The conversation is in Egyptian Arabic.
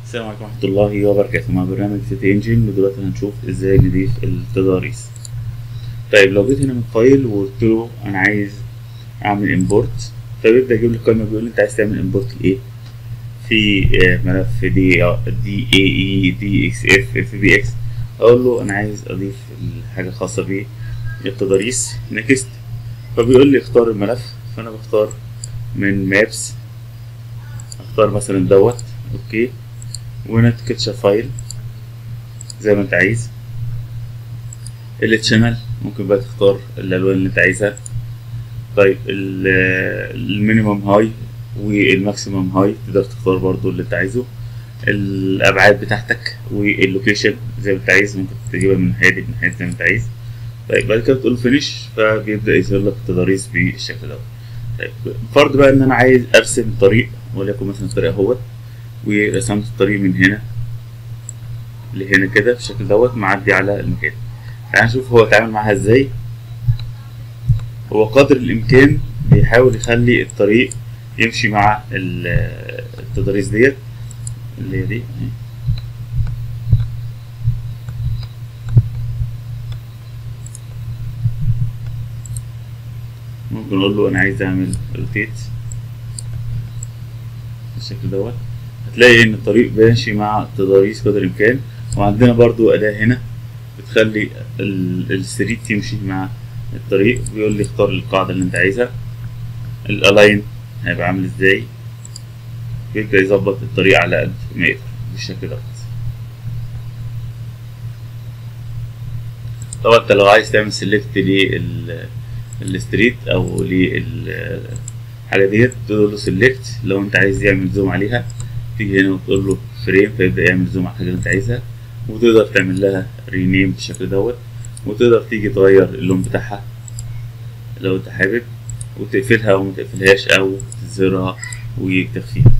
السلام عليكم ورحمة الله وبركاته مع برنامج سيتي انجن ودلوقتي هنشوف ازاي نضيف التضاريس طيب لو جيت هنا من فايل وقلت له انا عايز اعمل امبورت فبيبدأ يجيب لي قائمة بيقول لي انت عايز تعمل امبورت لايه في آه، ملف دي دي اي اي دي اكس اف اف بي اكس اقول له انا عايز اضيف الحاجة الخاصة بالتضاريس نكست فبيقول لي اختار الملف فانا بختار من مابس اختار مثلا دوت اوكي وهنا تكتشر فايل زي ما انت عايز التشانل ممكن بقى تختار الالوان اللي انت عايزها طيب المينيمم هاي والماكسيمم هاي تقدر تختار برضو اللي انت عايزه الابعاد بتاعتك واللوكيشن زي ما انت عايز ممكن تجيبها من الناحيه دي من الناحيه دي زي ما انت عايز طيب بعد كده تقول فينيش فبيبدا يظهر لك التضاريس بالشكل دوت طيب فرض بقى ان انا عايز ارسم طريق وليكن مثلا الطريق اهوت ورسمت الطريق من هنا لهنا كده بالشكل دوت معدي على المكان تعال نشوف هو اتعامل معاها ازاي هو قدر الامكان بيحاول يخلي الطريق يمشي مع ال- التضاريس ديت اللي هي دي ممكن اقول له انا عايز اعمل روتيت بالشكل دوت هتلاقي ان الطريق ماشي مع التضاريس قدر الامكان وعندنا برضو اداة هنا بتخلي ال- الستريت يمشي مع الطريق بيقول لي اختار القاعدة اللي انت عايزها الالاين هيبقى عامل ازاي بيبدأ يظبط الطريق على قد ما يقدر بالشكل دوت طبعا انت لو عايز تعمل سيلكت لل الستريت او للحاجة ديت تقول له سيلكت لو انت عايز يعمل زوم عليها تيجي هنا وتقول له فريم فيبدأ يعمل زوم على الحاجة اللي انت عايزها وتقدر تعمل لها رينيم بالشكل دوت وتقدر تيجي تغير اللون بتاعها لو انت حابب وتقفلها وما تقفلهاش او تظهرها وتخفيها